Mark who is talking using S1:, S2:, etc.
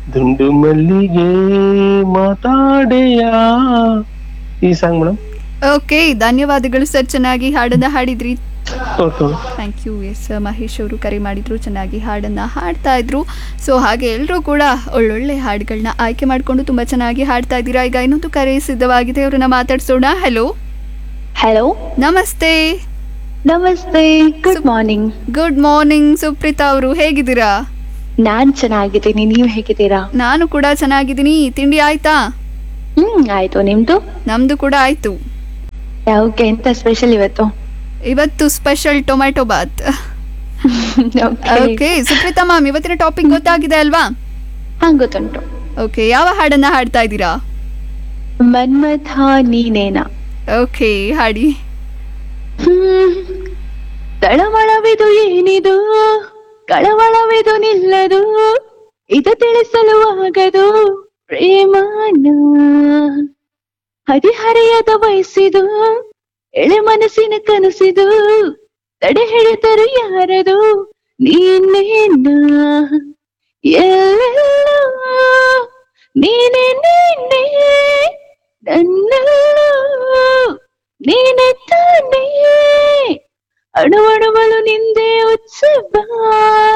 S1: ದುಂಡು ಮಲ್ಲಿಗೆ ಮಾತಾಡೆಯ ಈ ಸಾಂಗ್ ಮೇಡಮ್
S2: ಓಕೆ ಧನ್ಯವಾದಗಳು ಸರ್ ಚೆನ್ನಾಗಿ ಹಾಡನ್ನ ಹಾಡಿದ್ರಿ
S1: okay
S2: thank you S Mahesh ಅವರು ಕರೆ ಮಾಡಿದ್ರು ಚೆನ್ನಾಗಿ ಹಾಡನ್ನ ಹಾಡ್ತಾ ಇದ್ರು ಸೊ ಹಾಗೆ ಎಲ್ಲರೂ ಕೂಡ ಒಳ್ಳೊಳ್ಳೆ ಹಾಡುಗಳನ್ನ ಆಯ್ಕೆ ಮಾಡಿಕೊಂಡು ತುಂಬ ಚೆನ್ನಾಗಿ ಹಾಡ್ತಾ ಇದ್ದೀರಾ ಈಗ ಇನ್ನೊಂದು ಕರೆ ಸಿದ್ಧವಾಗಿದೆ ಅವ್ರನ್ನ ಮಾತಾಡ್ಸೋಣ ಹಲೋ
S3: ಹಲೋ
S2: ನಮಸ್ತೆ
S3: ನಮಸ್ತೆ good morning
S2: good morning Supreetha ಅವರು ಹೇಗಿದ್ದೀರಾ
S3: ನಾನ್ ಚೆನ್ನಾಗಿದ್ದೀನಿ ನೀವ್ ಹೇಗಿದ್ದೀರಾ
S2: ನಾನು ಕೂಡ ಚೆನ್ನಾಗಿದ್ದೀನಿ ತಿಂಡಿ ಆಯ್ತಾ
S3: ಹ್ಮ್ ಆಯ್ತು ನಿಮ್ದು
S2: ನಮ್ದು ಕೂಡ ಆಯ್ತು
S3: ಯಾವಕ್ಕೆ ಎಂತ ಸ್ಪೆಷಲ್ ಇವತ್ತು
S2: ಇವತ್ತು special tomato bath
S3: Okay.
S2: Okay Supreetha ma'am ಇವತ್ತಿನ ಟಾಪಿಕ್ ಗೊತ್ತಾಗಿದೆ ಅಲ್ವಾ
S3: ಹಾ ಗೊತ್ತುಂಟು
S2: ಓಕೆ ಯಾವ ಹಾಡನ್ನ ಹಾಡ್ತಾ ಇದ್ದೀರಾ
S3: ಮನ್ಮಥ ನೀನೇನ
S2: ಓಕೆ ಹಾಡಿ
S3: ಹ್ಮ್. ತಳಮಳವಿದು ಏನಿದು ಕಳವಳವಿದು ನಿಲ್ಲದು ಇದು ತಿಳಿಸಲು ಆಗದು ಪ್ರೇಮಾನ ಹದಿಹರೆಯದ ವಯಸ್ಸಿದು ಎಳೆ ಮನಸ್ಸಿನ ಕನಸಿದು ತಡೆ ಹಿಡಿದರು ಯಾರದು ನೀನೇನ ಎಲ್ಲೆಲ್ಲೋ ನೀನೆ ನೀನೆ ನನ್ನೆಲ್ಲೋ ನೀನೆ ತಾನೇ ಅಣುವಣುವಲು ನಿಂದೆ ಉತ್ಸವ